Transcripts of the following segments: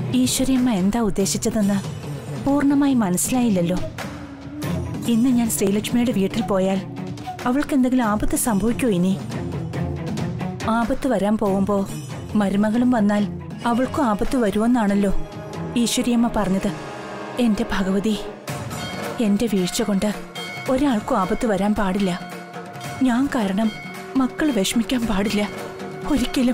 ഈശ്വരിയമ്മ എന്താ ഉദ്ദേശിച്ചതെന്ന് പൂർണ്ണമായി മനസ്സിലായില്ലല്ലോ ഇന്ന് ഞാൻ ശ്രീലക്ഷ്മിയുടെ വീട്ടിൽ പോയാൽ അവൾക്ക് എന്തെങ്കിലും ആപത്ത് സംഭവിക്കോ ഇനി ആപത്ത് വരാൻ പോകുമ്പോ മരുമകളും വന്നാൽ അവൾക്കും ആപത്ത് വരുമെന്നാണല്ലോ ഈശ്വരിയമ്മ പറഞ്ഞത് എന്റെ ഭഗവതി എന്റെ വീഴ്ച കൊണ്ട് ഒരാൾക്കും ആപത്ത് വരാൻ പാടില്ല ഞാൻ കാരണം മക്കൾ വിഷമിക്കാൻ പാടില്ല ഒരിക്കലും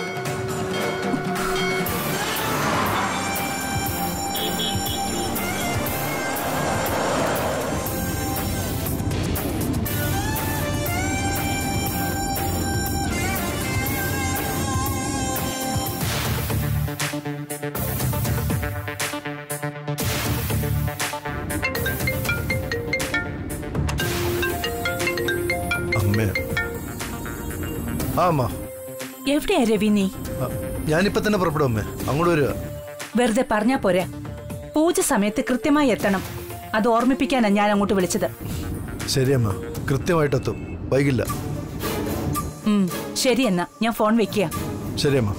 അമ്മേ ആ അമ്മ എവിടെയാ രവി നീ ആ, ഞാനിപ്പോ തന്നെ പുറപ്പെടും അമ്മേ അങ്ങോട്ട് വരിക വെറുതെ പറഞ്ഞാ പോരെ പൂജ സമയത്ത് കൃത്യമായി എത്തണം അത് ഓർമ്മിപ്പിക്കാനാ ഞാൻ അങ്ങോട്ട് വിളിച്ചത് ശരി അമ്മ കൃത്യമായിട്ടെത്തും വൈകില്ല ഉം, ശരി എന്നാ ഞാൻ ഫോൺ വെക്കുക ശരി അമ്മ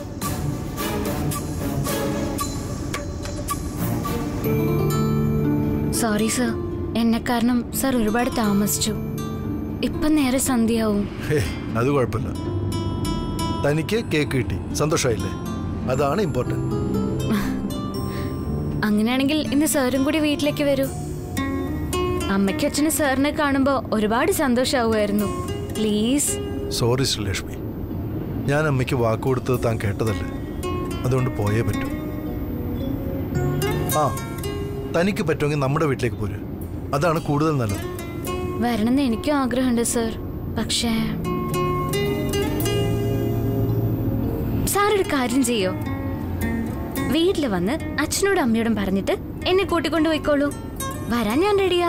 സോറി സർ എന്നെ കാരണം സർ ഒരുപാട് താമസിച്ചു ഇപ്പം നേരെ സന്ധ്യയാവും ഹേ അത് കുഴപ്പമില്ല തനിക്ക് കേക്ക് കിട്ടി സന്തോഷമായില്ലേ അതാണ് ഇമ്പോർട്ടൻറ്റ് അങ്ങനെയാണെങ്കിൽ ഇന്ന് സാറും കൂടി വീട്ടിലേക്ക് വരൂ അമ്മയ്ക്കും അച്ഛനും സാറിനെ കാണുമ്പോൾ ഒരുപാട് സന്തോഷമാവുമായിരുന്നു പ്ലീസ് സോറി ശ്രീലക്ഷ്മി ഞാൻ അമ്മയ്ക്ക് വാക്ക് കൊടുത്തത് താൻ കേട്ടതല്ലേ അതുകൊണ്ട് പോയേ പറ്റൂ ആ തനിക്ക് പറ്റുമെങ്കിൽ നമ്മുടെ വീട്ടിലേക്ക് പോര് അതാണ് കൂടുതൽ നല്ലത് വരണമെന്ന് എനിക്കും ആഗ്രഹമുണ്ട് സർ പക്ഷേ സാർ ഒരു കാര്യം ചെയ്യോ വീട്ടിൽ വന്ന് അച്ഛനോടും അമ്മയോടും പറഞ്ഞിട്ട് എന്നെ കൂട്ടിക്കൊണ്ടു പോയിക്കോളൂ വരാൻ ഞാൻ റെഡിയാ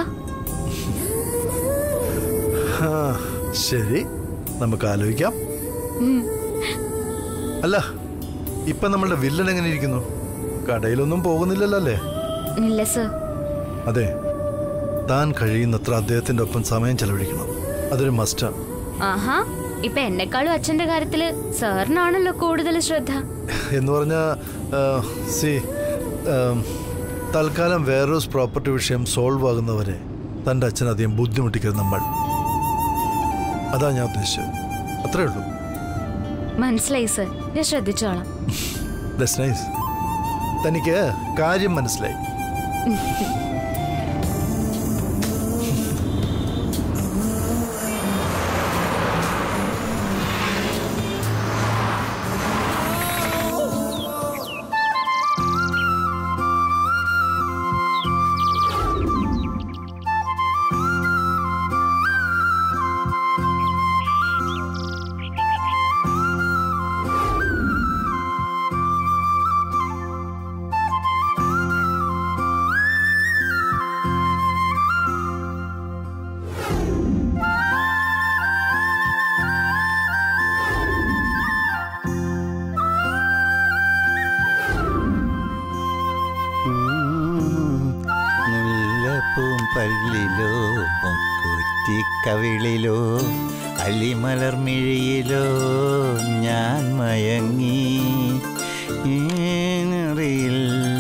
ആ, ശരി നമുക്ക് ആലോചിക്കാം ഉം. അല്ല ഇപ്പൊ നമ്മളുടെ വില്ലൻ എങ്ങനെ ഇരിക്കുന്നു കടയിലൊന്നും പോകുന്നില്ലല്ലോ അല്ലേ ഇല്ല സർ അതെ താൻ കഴിയുന്നത്ര അദ്ദേഹത്തിന്റെ ഒപ്പം സമയം ചെലവഴിക്കണം അതൊരു മസ്റ്റാണ് ആഹാ ഇപ്പൊ എന്നെക്കാളും അച്ഛന്റെ കാര്യത്തില് സാറിനാണല്ലോ കൂടുതൽ ശ്രദ്ധ എന്ന് പറഞ്ഞാൽ സി തൽക്കാലം വേറൊരു പ്രോപ്പർട്ടി വിഷയം സോൾവ് ആകുന്നവരെ തൻ്റെ അച്ഛൻ അധികം ബുദ്ധിമുട്ടിക്കരുത് നമ്മൾ അതാ ഞാൻ ഉദ്ദേശിച്ചത് അത്രേ ഉള്ളൂ മനസ്സിലായി സർ ഞാൻ ശ്രദ്ധിച്ചോളാം ദസ് നൈസ് തനിക്ക് കാര്യം മനസ്സിലായി മുല്ലപ്പൂം പല്ലിലോ കവിളിലോ അലിമലർമിഴിയിലോ ഞാൻ മയങ്ങി ഏനറിയില്ല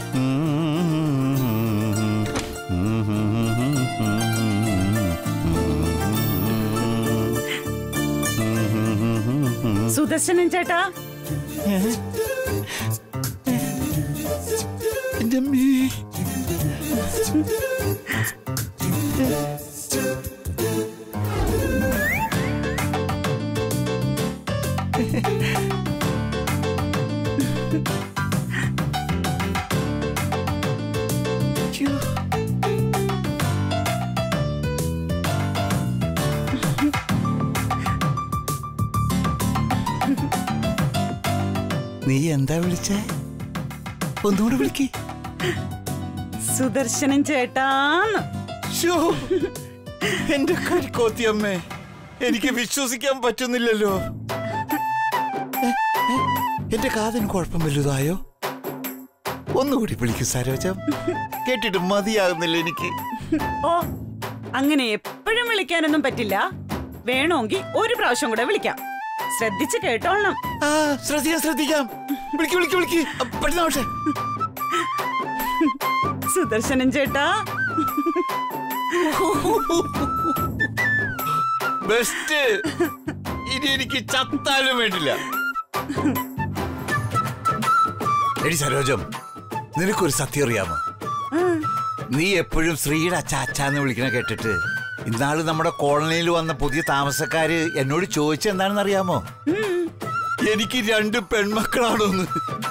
സുദർശനൻ ചേട്ടാ എൻ്റെ അമ്മേ നീ എന്താ വിളിച്ചേ ഒന്നുകൂടെ വിളിക്ക് സുദർശനൻ ചേട്ടാന്ന് ശ്ശോ, എന്റെ കരിക്കോത്തിയമ്മേ എനിക്ക് വിശ്വസിക്കാൻ പറ്റുന്നില്ലല്ലോ എ, എ, എന്റെ കാതിന് കുഴപ്പം വലുതായോ ഒന്നുകൂടി വിളിക്കൂ സരോജം കേട്ടിട്ട് മതിയാകുന്നില്ല എനിക്ക് ഓ അങ്ങനെ എപ്പോഴും വിളിക്കാനൊന്നും പറ്റില്ല വേണമെങ്കിൽ ഒരു പ്രാവശ്യം കൂടെ വിളിക്കാം ശ്രദ്ധിച്ച് കേട്ടോളണം ആ ശ്രദ്ധിക്കാം ശ്രദ്ധിക്കാം വിളിക്ക് വിളിക്ക് വിളിക്ക് പെട്ടെന്നാവട്ടെ സുദർശനൻ ചേട്ടാ ബെസ്റ്റ് ഇനി എനിക്ക് ചത്താലും വേണ്ടില്ല എടി സരോജം നിനക്കൊരു സത്യം അറിയാമോ നീ എപ്പോഴും ശ്രീയുടെ അച്ചാച്ചാന്ന് വിളിക്കണ കേട്ടിട്ട് ഇന്നാള് നമ്മുടെ കോളനിയിൽ വന്ന പുതിയ താമസക്കാര് എന്നോട് ചോദിച്ച എന്താണെന്ന് അറിയാമോ എനിക്ക് രണ്ട് പെൺമക്കളാണോന്ന്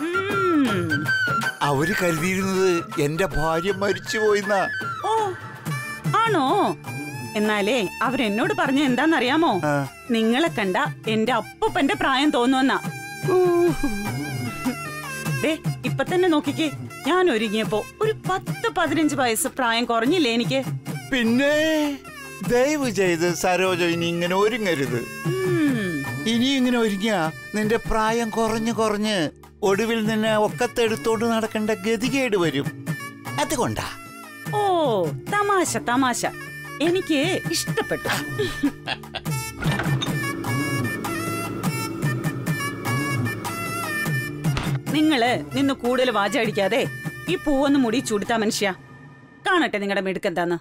അവര് കരുതിയിരുന്നത് എന്റെ ഭാര്യ മരിച്ചു പോയിന്നാ ഓ ആണോ എന്നാലേ അവരെന്നോട് പറഞ്ഞ എന്താന്നറിയാമോ ആ. നിങ്ങളെ കണ്ട എന്റെ അപ്പൂപ്പന്റെ പ്രായം തോന്നുവെന്നാ ദേ ഇപ്പൊ തന്നെ നോക്കിക്കേ ഞാൻ ഒരുങ്ങിയപ്പോ ഒരു പത്ത് പതിനഞ്ച് വയസ്സ് പ്രായം കുറഞ്ഞില്ലേ എനിക്ക് പിന്നെ ദയവ് ചെയ്ത് സരോജ ഇനി ഇങ്ങനെ ഒരുങ്ങരുത് ഉം. ഇനി ഇങ്ങനെ ഒരുങ്ങിയ നിന്റെ പ്രായം കുറഞ്ഞ് കുറഞ്ഞ് ഒടുവിൽ നിന്നെ ഒക്കത്തെടുത്തോണ്ട് നടക്കേണ്ട ഗതികേട് വരും അതുകൊണ്ടാ ഓ തമാശ തമാശ എനിക്ക് ഇഷ്ടപ്പെട്ടു നിങ്ങള് നിന്ന് കൂടുതൽ വാചടിക്കാതെ ഈ പൂവൊന്ന് മുടി ചൂടുത്താ മനുഷ്യ കാണട്ടെ നിങ്ങളുടെ മിടുക്കെന്താന്ന്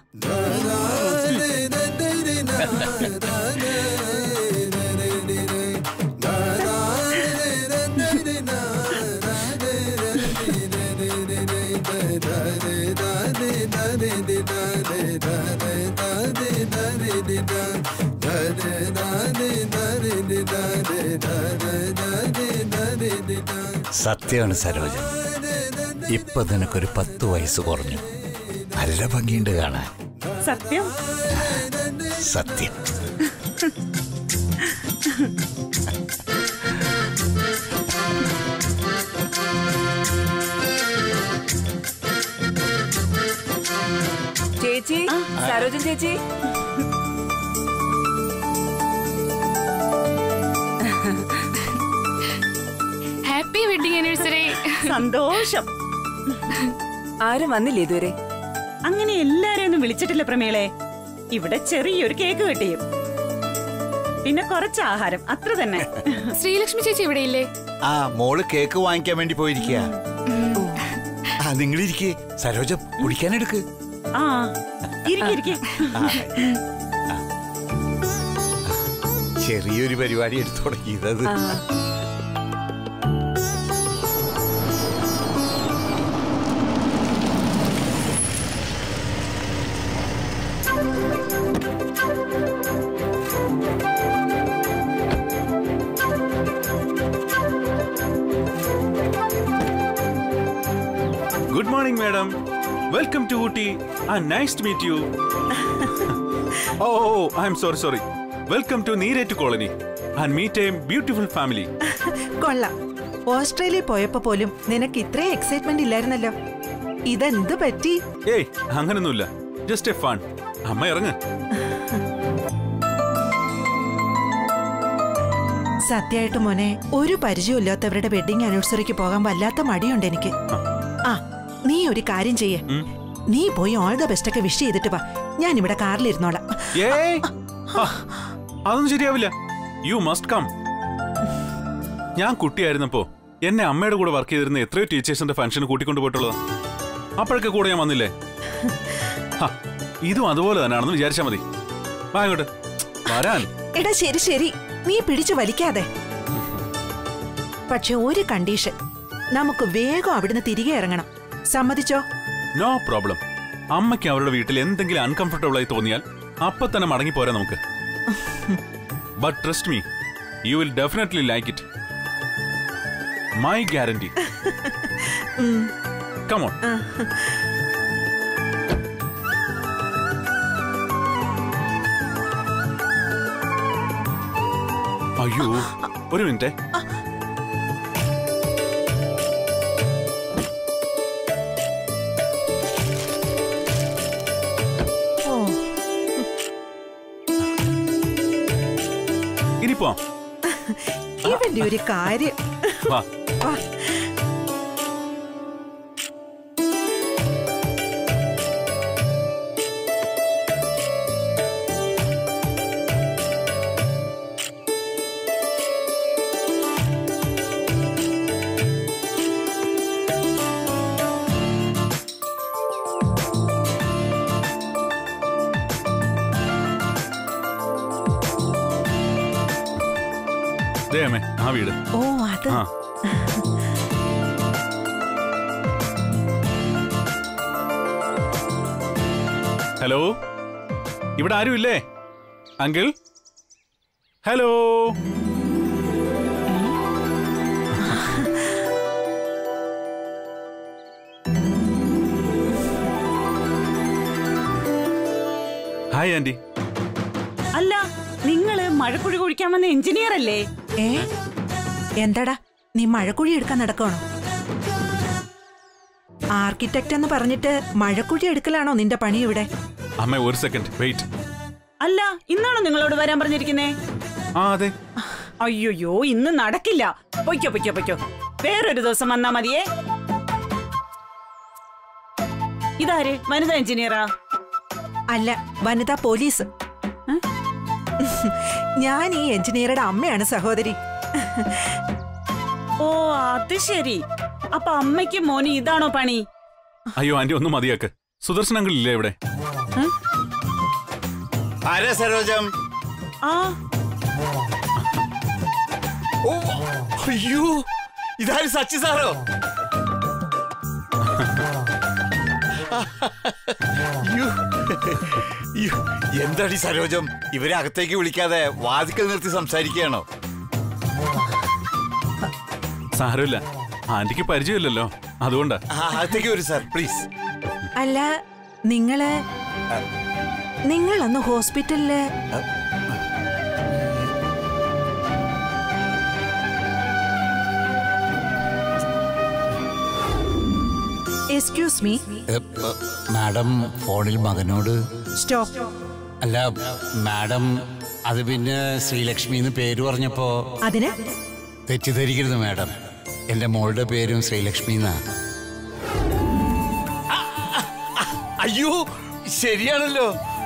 സത്യമാണ് സരോജ ഇപ്പൊ നിനക്കൊരു പത്ത് വയസ്സ് കുറഞ്ഞു നല്ല ഭംഗിയുണ്ട് കാണാൻ സത്യം സത്യം ചേച്ചി സരോജൻ ചേച്ചി ഹാപ്പി വെഡിങ് ആനിവേഴ്സറി സന്തോഷം ആരും വന്നില്ലേ ഇതുവരെ അങ്ങനെ എല്ലാരെയും ഒന്നും വിളിച്ചിട്ടില്ല പ്രമേളെ ഇവിടെ ചെറിയൊരു കേക്ക് കെട്ടിയും പിന്നെ കുറച്ച് ആഹാരം അത്ര തന്നെ ശ്രീലക്ഷ്മി ചേച്ചി ഇവിടെ ഇല്ലേ ആ മോള് കേക്ക് വാങ്ങിക്കാൻ വേണ്ടി പോയിരിക്കുക ആ നിങ്ങളിരിക്കേ സരോജ കുടിക്കാനെടുക്ക് ആ ഇരിക്കെ ആ. ആ. ചെറിയൊരു പരിപാടി എടുത്തു തുടങ്ങിയത് ആ, Good morning, madam. Welcome to Ooty. And nice to meet you. oh, oh, oh, I'm sorry, sorry. Welcome to Neerete Colony. And meet a beautiful family. കൊള്ളാം ഓസ്ട്രേലിയ പോയപ്പോ പോലും നിനക്ക് ഇത്രയും എക്സൈറ്റ്മെന്റ് ഇല്ലായിരുന്നല്ലോ ഇതെന്ത് പറ്റി ഏയ് അങ്ങനൊന്നുമില്ല ജസ്റ്റ് എ ഫൺ അമ്മ ഇറങ്ങ് സത്യമായിട്ട് മോനെ ഒരു പരിചയമില്ലാത്തവരുടെ വെഡിങ് ആനിവേഴ്സറിക്ക് പോകാൻ വല്ലാത്ത മടിയുണ്ട് എനിക്ക് ആ നീ ഒരു കാര്യം ചെയ്യേ ഉം. നീ പോയി ഓൾ ദ ബെസ്റ്റ് ഒക്കെ വിഷ് ചെയ്തിട്ട് വാ ഞാൻ ഇവിടെ കാറിലിരുന്നോളാം ഏയ് ആ, അതൊന്നും ശരിയാവില്ല യു മസ്റ്റ് കം ഞാൻ കുട്ടിയായിരുന്നപ്പോ എന്നെ അമ്മയുടെ കൂടെ വർക്ക് ചെയ്തിരുന്ന എത്രയോ ടീച്ചേഴ്സിന്റെ ഫംഗ്ഷന് കൂട്ടിക്കൊണ്ടു പോയിട്ടുള്ളതാ അപ്പോഴൊക്കെ കൂടെ ഞാൻ വന്നില്ലേ ഹ, ഇതും അതുപോലെ തന്നെയാണെന്ന് വിചാരിച്ചാ മതി വാ ഇങ്ങോട്ട് വരാൻ എടാ ശരി ശരി നീ പിടിച്ചു വലിക്കാതെ പക്ഷെ ഒരു കണ്ടീഷൻ നമുക്ക് വേഗം അവിടുന്ന് തിരികെ ഇറങ്ങണം സമ്മതിച്ചോ നോ പ്രോബ്ലം അമ്മയ്ക്ക് അവരുടെ വീട്ടിൽ എന്തെങ്കിലും അൺകംഫർട്ടബിൾ ആയി തോന്നിയാൽ അപ്പൊ തന്നെ മടങ്ങി പോരാ നമുക്ക് but trust me you will definitely like it my guarantee come on അയ്യോ ഒരു മിനിറ്റ് ഓ ഇനിപ്പോ ഇവന്റെ ഒരു കാര്യം വാ വാ. അവിടെ അമ്മേ ആ വീട് ഓ അത് ആ ഹലോ ഇവിടെ ആരും ഇല്ലേ അങ്കിൾ ഹലോ ഹായ് ആന്റി അല്ല നിങ്ങള് മഴക്കുഴി കുഴിക്കാൻ വന്ന എഞ്ചിനീയർ അല്ലേ ഏ എന്താടാ നീ മഴക്കുഴി എടുക്കാൻ നടക്കണോ ആർക്കിടെക്റ്റ് എന്ന് പറഞ്ഞിട്ട് മഴക്കുഴി എടുക്കലാണോ നിന്റെ പണി ഇവിടെ അമ്മ ഒരു സെക്കൻഡ് വെയിറ്റ് അല്ല ഇന്നാണോ നിങ്ങളോട് വരാൻ പറഞ്ഞിരിക്കുന്നേ ആ അതെ അയ്യോയ്യോ ഇന്ന് നടക്കില്ല പൊയ്ക്കോ പൊയ്ക്കോ പൊയ്ക്കോ വേറൊരു ദിവസം വന്നാ മതിയേ ഇതാര് വനിതാ എഞ്ചിനീയറാ അല്ല വനിതാ പോലീസ് ഏ? ഞാൻ ഈ എഞ്ചിനീയറുടെ അമ്മയാണ് സഹോദരി ഓ അത് ശരി അപ്പൊ അമ്മയ്ക്കും മോനും ഇതാണോ പണി അയ്യോ ആന്റി ഒന്ന് മതിയാക്ക് സുദർശൻ അങ്കിൾ ഇല്ലേ ഇവിടെ ആരാ സരോജം ആ ഓ അയ്യോ ഇതാരും സച്ചി സാറോ അയ്യോ. അയ്യോ. എന്താടി സരോജം ഇവരെ അകത്തേക്ക് വിളിക്കാതെ വാതിക്കൽ നിർത്തി സംസാരിക്കുകയാണോ സാരമില്ല ആന്റിക്ക് പരിചയമില്ലല്ലോ അതുകൊണ്ടാ ആ, അകത്തേക്ക് വരൂ സാർ പ്ലീസ് അല്ല നിങ്ങള് നിങ്ങളന്ന് ഹോസ്പിറ്റലില് എക്സ്ക്യൂസ് മീ മാഡം ഫോണിൽ മകനോട് സ്റ്റോപ്പ് അല്ല മാഡം അത് പിന്നെ ശ്രീലക്ഷ്മി എന്ന് പേര് പറഞ്ഞപ്പോ അതിന് തെറ്റിദ്ധരിക്കരുത് മാഡം എന്റെ മോളുടെ പേരും ശ്രീലക്ഷ്മി എന്നാ അയ്യോ ശരിയാണല്ലോ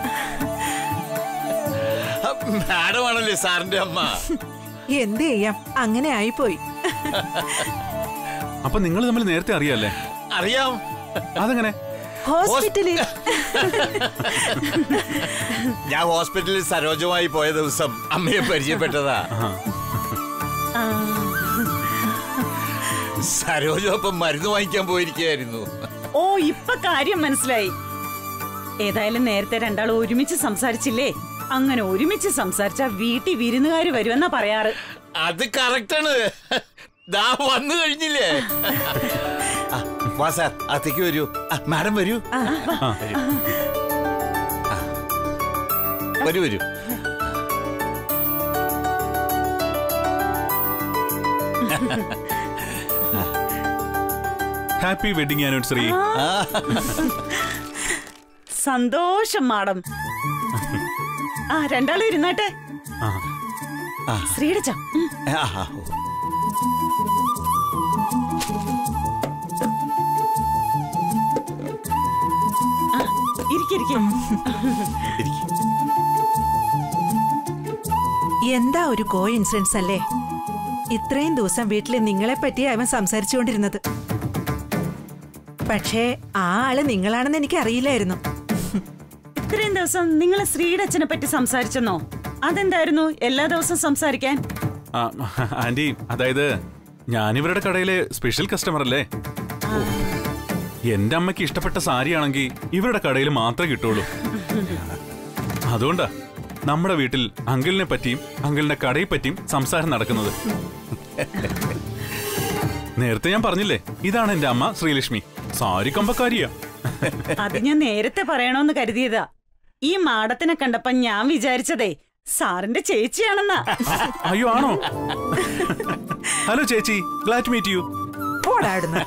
മാഡം ആണല്ലേ സാറിന്റെ അമ്മ എന്ത് ചെയ്യാം അങ്ങനെ ആയിപ്പോയി അപ്പൊ നിങ്ങൾ തമ്മിൽ നേരത്തെ അറിയാല്ലേ അറിയാം അതെങ്ങനെ ഹോസ്പിറ്റലിൽ ഞാൻ ഹോസ്പിറ്റലിൽ സരോജമായി പോയ ദിവസം അമ്മയെ പരിചയപ്പെട്ടതാ സരോജം അപ്പം മരുന്ന് വാങ്ങിക്കാൻ പോയിരിക്കുകയായിരുന്നു ഓ ഇപ്പൊ കാര്യം മനസ്സിലായി ഏതായാലും നേരത്തെ രണ്ടാളും ഒരുമിച്ച് സംസാരിച്ചില്ലേ അങ്ങനെ ഒരുമിച്ച് സംസാരിച്ച വീട്ടിൽ വിരുന്നുകാര് വരുമെന്നാ പറയാറ് അത് കറക്റ്റാണ് ദാ വന്നു കഴിഞ്ഞില്ലേ ആ, വാ സാർ അകത്തേക്ക് വരൂ ആ, മാഡം വരൂ വരൂ. ആ. വരൂ വരൂ ഹാപ്പി വെഡിങ് ആനിവേഴ്സറി സന്തോഷം മാഡം ആ രണ്ടാളും ഇരുന്നാട്ടെ ശ്രീടച്ച ആ, ആ, ഓ. ഇരിക്കും ഇരിക്ക്. എന്താ ഒരു കോ ഇൻസിഡൻസ് അല്ലേ ഇത്രയും ദിവസം വീട്ടിൽ നിങ്ങളെ പറ്റി അവൻ സംസാരിച്ചുകൊണ്ടിരുന്നത് പക്ഷേ ആ ആള് നിങ്ങളാണെന്ന് എനിക്ക് അറിയില്ലായിരുന്നു ഇത്രയും ദിവസം നിങ്ങൾ ശ്രീടച്ചനെ പറ്റി സംസാരിച്ചെന്നോ അതെന്തായിരുന്നു എല്ലാ ദിവസവും സംസാരിക്കാൻ ആ, ആന്റി അതായത് ഞാനിവരുടെ കടയിലെ സ്പെഷ്യൽ കസ്റ്റമർ അല്ലേ എന്റെ അമ്മയ്ക്ക് ഇഷ്ടപ്പെട്ട സാരിയാണെങ്കിൽ ഇവരുടെ കടയിൽ മാത്രമേ കിട്ടുള്ളൂ അതുകൊണ്ടാ നമ്മുടെ വീട്ടിൽ അങ്കിളിനെ പറ്റിയും അങ്കിളിന്റെ കടയെ പറ്റിയും സംസാരം നടക്കുന്നത് നേരത്തെ ഞാൻ പറഞ്ഞില്ലേ ഇതാണ് എന്റെ അമ്മ ശ്രീലക്ഷ്മി സാരി കമ്പക്കാരിയാ അത് ഞാൻ നേരത്തെ പറയണോന്ന് കരുതിയതാ ഈ മാഡത്തിനെ കണ്ടപ്പോ ഞാൻ വിചാരിച്ചതേ സാറിന്റെ ചേച്ചിയാണെന്നാ അയ്യോ ആണോ ഹലോ ചേച്ചി ഗ്ലാറ്റ് മീറ്റ് യു പോടാടുന്നു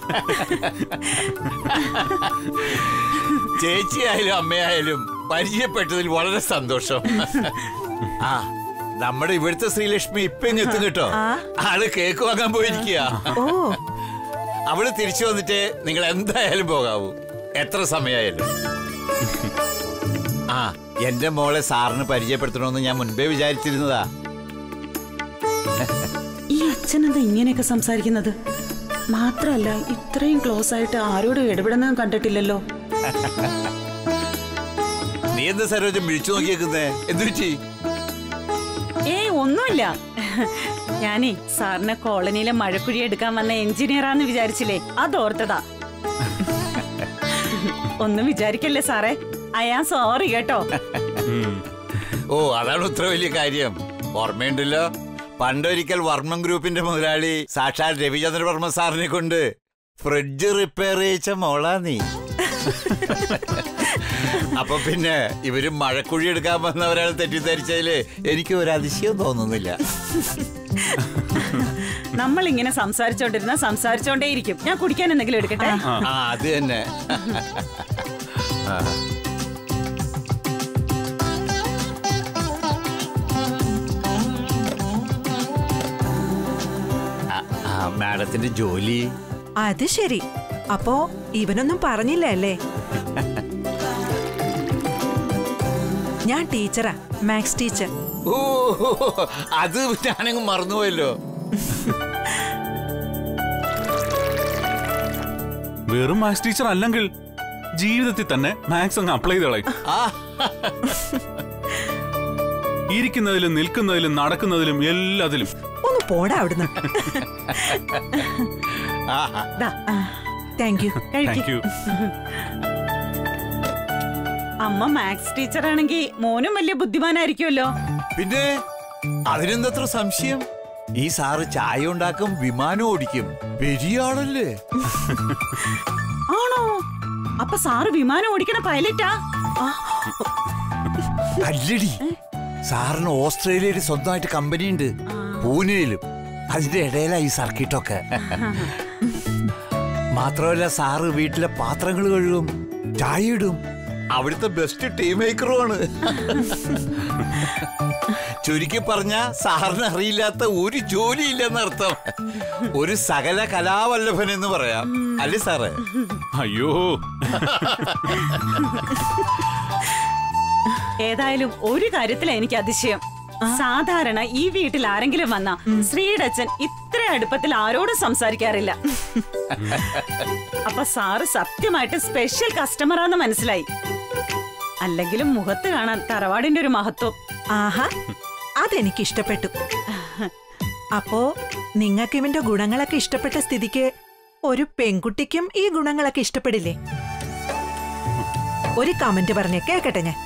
ചേച്ചിയായാലും അമ്മയായാലും പരിചയപ്പെട്ടതിൽ വളരെ സന്തോഷം ആ നമ്മുടെ ഇവിടുത്തെ ശ്രീലക്ഷ്മി ഇപ്പൊ ഇങ്ങ് എത്തും കേട്ടോ ആള് കേക്ക് വാങ്ങാൻ പോയിരിക്കുക ഓ അവള് തിരിച്ചു വന്നിട്ട് നിങ്ങൾ എന്തായാലും പോകാവൂ എത്ര സമയമായാലും ആ എന്റെ മോളെ സാറിന് പരിചയപ്പെടുത്തണമെന്ന് ഞാൻ മുൻപേ വിചാരിച്ചിരുന്നതാ ഈ അച്ഛനെന്താ ഇങ്ങനെയൊക്കെ സംസാരിക്കുന്നത് മാത്രല്ല ഇത്രയും ക്ലോസ് ആയിട്ട് ആരോടും ഇടപെടുന്നതും കണ്ടിട്ടില്ലല്ലോ നീ എന്താ സരോജം വിളിച്ചു നോക്കിയേക്കുന്നേ എന്തു പറ്റി ഏയ് ഒന്നുമില്ല ഞാനേ സാറിനെ കോളനിയിലെ മഴക്കുഴി എടുക്കാൻ വന്ന എഞ്ചിനീയറാന്ന് വിചാരിച്ചില്ലേ അതോർത്തതാ ഒന്നും വിചാരിക്കല്ലേ സാറേ അയാ സോറി കേട്ടോ ഓ അതാണ് ഇത്ര വലിയ കാര്യം ഓർമ്മയുണ്ടല്ലോ പണ്ടൊരിക്കൽ വർമ്മൻ ഗ്രൂപ്പിന്റെ മുതലാളി സാക്ഷാൽ രവിചന്ദ്ര വർമ്മ സാറിനെ കൊണ്ട് ഫ്രിഡ്ജ് റിപ്പയർ ചെയ്യിച്ച മോളാ നീ അപ്പൊ പിന്നെ ഇവര് മഴക്കുഴി എടുക്കാൻ വന്നവരാണ് തെറ്റിദ്ധരിച്ചതില് എനിക്ക് ഒരു അതിശയം തോന്നുന്നില്ല നമ്മൾ ഇങ്ങനെ സംസാരിച്ചോണ്ടിരുന്ന സംസാരിച്ചോണ്ടേയിരിക്കും ഞാൻ കുടിക്കാൻ എന്തെങ്കിലും എടുക്കട്ടെ ആ അത് തന്നെ ആ. ആ, ആ, മാഡത്തിന്റെ ജോലി അത് ശരി അപ്പോ ഇവനൊന്നും പറഞ്ഞില്ല അല്ലേ ഞാൻ ടീച്ചറാ മാത്സ് ടീച്ചർ ഓ അത് ഞാനങ്ങ് മറന്നുപോയല്ലോ വെറും മാത്സ് ടീച്ചർ അല്ലെങ്കിൽ ജീവിതത്തിൽ തന്നെ മാത്സ് അങ്ങ് അപ്ലൈ ചെയ്ത് കളയും ആ ഇരിക്കുന്നതിലും നിൽക്കുന്നതിലും നടക്കുന്നതിലും എല്ലാത്തിലും ഒന്ന് പോടാ അവിടുന്ന് ആഹാ. താങ്ക് യു താങ്ക് യു അമ്മ മാത്സ് ടീച്ചർ ആണെങ്കിൽ മോനും വലിയ ബുദ്ധിമാനായിരിക്കുമല്ലോ പിന്നെ അതിനെന്തത്ര സംശയം ഈ സാറ് ചായ ഉണ്ടാക്കും വിമാനം ഓടിക്കും വലിയ ആളല്ലേ ആണോ അപ്പൊ സാറ് വിമാനം ഓടിക്കണ പൈലറ്റാ അല്ലടി സാറിന് ഓസ്ട്രേലിയയിൽ സ്വന്തമായിട്ട് കമ്പനി ഉണ്ട് പൂനെയിലും അതിന്റെ ഇടയിലാ ഈ സർക്കിട്ടൊക്കെ മാത്രമല്ല സാറ് വീട്ടിലെ പാത്രങ്ങൾ കഴുകും ചായ ഇടും അവിടുത്തെ ബെസ്റ്റ് ടീ മേക്കറുമാണ് ചുരുക്കി പറഞ്ഞ സാറിന് അറിയില്ലാത്ത ഒരു ജോലി ഇല്ലെന്നർത്ഥം ഒരു സകല കലാവല്ലഭൻ എന്ന് പറയാം അല്ലേ സാറേ അയ്യോ ഏതായാലും ഒരു കാര്യത്തിലാ എനിക്ക് അതിശയം സാധാരണ ഈ വീട്ടിൽ ആരെങ്കിലും വന്ന ശ്രീയുടെ അച്ഛൻ ഇത്ര അടുപ്പത്തിൽ ആരോടും സംസാരിക്കാറില്ല അപ്പൊ സാറ് സത്യമായിട്ട് സ്പെഷ്യൽ കസ്റ്റമറാന്ന് മനസ്സിലായി അല്ലെങ്കിലും മുഖത്ത് കാണാൻ തറവാടിന്റെ ഒരു മഹത്വം ആഹാ അതെനിക്ക് ഇഷ്ടപ്പെട്ടു അപ്പോ നിങ്ങൾക്ക് ഇവന്റെ ഗുണങ്ങളൊക്കെ ഇഷ്ടപ്പെട്ട സ്ഥിതിക്ക് ഒരു പെൺകുട്ടിക്കും ഈ ഗുണങ്ങളൊക്കെ ഇഷ്ടപ്പെടില്ലേ ഒരു കമന്റ് പറഞ്ഞേ കേക്കട്ടെ ഞാൻ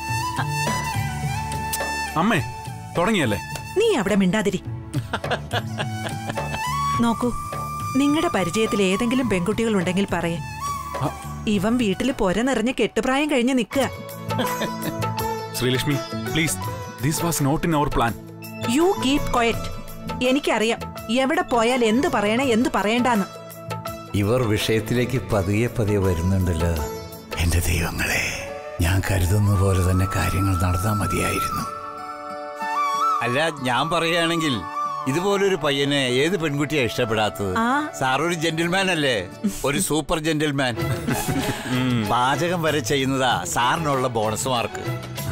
അമ്മേ തുടങ്ങിയല്ലേ നീ അവിടെ മിണ്ടാതിരി നോക്കൂ നിങ്ങളുടെ പരിചയത്തിൽ ഏതെങ്കിലും പെൺകുട്ടികൾ ഉണ്ടെങ്കിൽ പറയേ ഇവൻ വീട്ടിൽ പൊര നിറഞ്ഞ് കെട്ടുപ്രായം കഴിഞ്ഞ് നിൽക്കുക Sreelakshmi please this was not in our plan you keep quiet എനിക്കറിയാം എവിടെ പോയാൽ എന്ത് പറയണേ എന്ത് പറയണ്ടാന്ന് ഇവർ വിഷയത്തിലേക്ക് പതിയെ പതിയെ വരുന്നുണ്ടല്ലോ എന്റെ ദൈവങ്ങളെ ഞാൻ കരുതുന്ന പോലെ തന്നെ കാര്യങ്ങൾ നടന്നാൽ മതിയായിരുന്നു അല്ല ഞാൻ പറയുകയാണെങ്കിൽ ഇതുപോലൊരു പയ്യനെ ഏത് പെൺകുട്ടിയാ ഇഷ്ടപ്പെടാത്തത് ആ. സാറൊരു ജെന്റിൽമാൻ അല്ലേ ഒരു സൂപ്പർ ജെന്റിൽമാൻ പാചകം വരെ ചെയ്യുന്നതാ സാറിനുള്ള ബോണസ് മാർക്ക്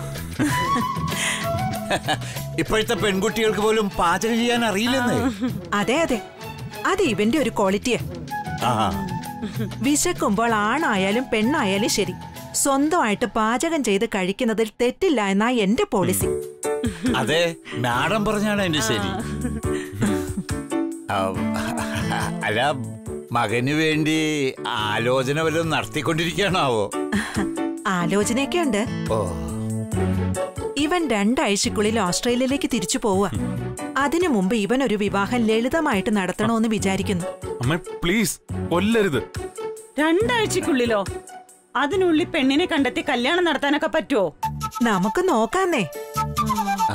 ഇപ്പോഴത്തെ പെൺകുട്ടികൾക്ക് പോലും പാചകം ചെയ്യാൻ അറിയില്ലെന്നേ അതെ അതെ അത് ഇവന്റെ ഒരു ക്വാളിറ്റിയാ ആ വിശക്കുമ്പോൾ ആണായാലും പെണ്ണായാലും ശരി സ്വന്തമായിട്ട് പാചകം ചെയ്ത് കഴിക്കുന്നതിൽ തെറ്റില്ല എന്നാ എന്റെ പോളിസി അതെ മാഡം പറഞ്ഞാണ് എന്റെ ശരി ആ, അല്ല മകന് വേണ്ടി ആലോചന വല്ലതും നടത്തിക്കൊണ്ടിരിക്കുകയാണാവോ ആലോചനയൊക്കെ ഉണ്ട് ഓ ഇവൻ രണ്ടാഴ്ചക്കുള്ളിൽ ഓസ്ട്രേലിയയിലേക്ക് തിരിച്ചു പോവുക അതിനു മുമ്പ് ഇവൻ ഒരു വിവാഹം ലളിതമായിട്ട് നടത്തണമെന്ന് വിചാരിക്കുന്നു അമ്മ പ്ലീസ് കൊല്ലരുത് രണ്ടാഴ്ചക്കുള്ളിലോ അതിനുള്ളിൽ പെണ്ണിനെ കണ്ടെത്തി കല്യാണം നടത്താനൊക്കെ പറ്റുമോ നമുക്ക് നോക്കാന്നേ ആ.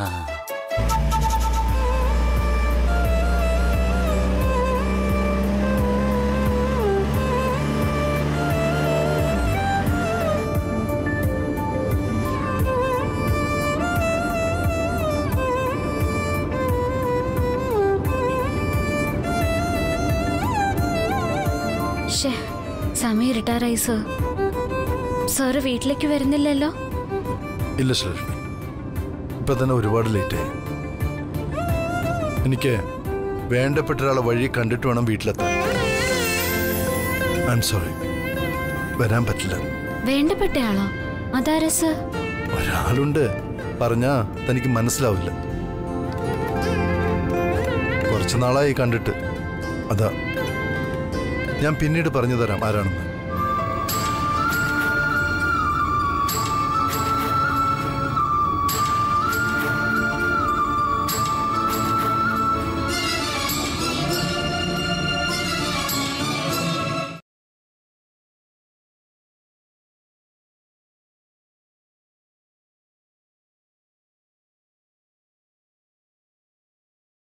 ഷേ സമയം ഇരുട്ടാറായി സർ സാറ് വീട്ടിലേക്ക് വരുന്നില്ലല്ലോ ഇല്ല ശ്രീലക്ഷ്മി ഇപ്പൊ തന്നെ ഒരുപാട് ലേറ്റായി എനിക്ക് വേണ്ടപ്പെട്ട ഒരാളെ വഴി കണ്ടിട്ട് വേണം വീട്ടിലെത്താൻ ഐ എം സോറി വരാൻ പറ്റില്ല വേണ്ടപ്പെട്ടയാളോ അതാരാ സർ ഒരാളുണ്ട് പറഞ്ഞാ തനിക്ക് മനസ്സിലാവില്ല കുറച്ച് നാളായി കണ്ടിട്ട് അതാ ഞാൻ പിന്നീട് പറഞ്ഞു തരാം ആരാണെന്ന്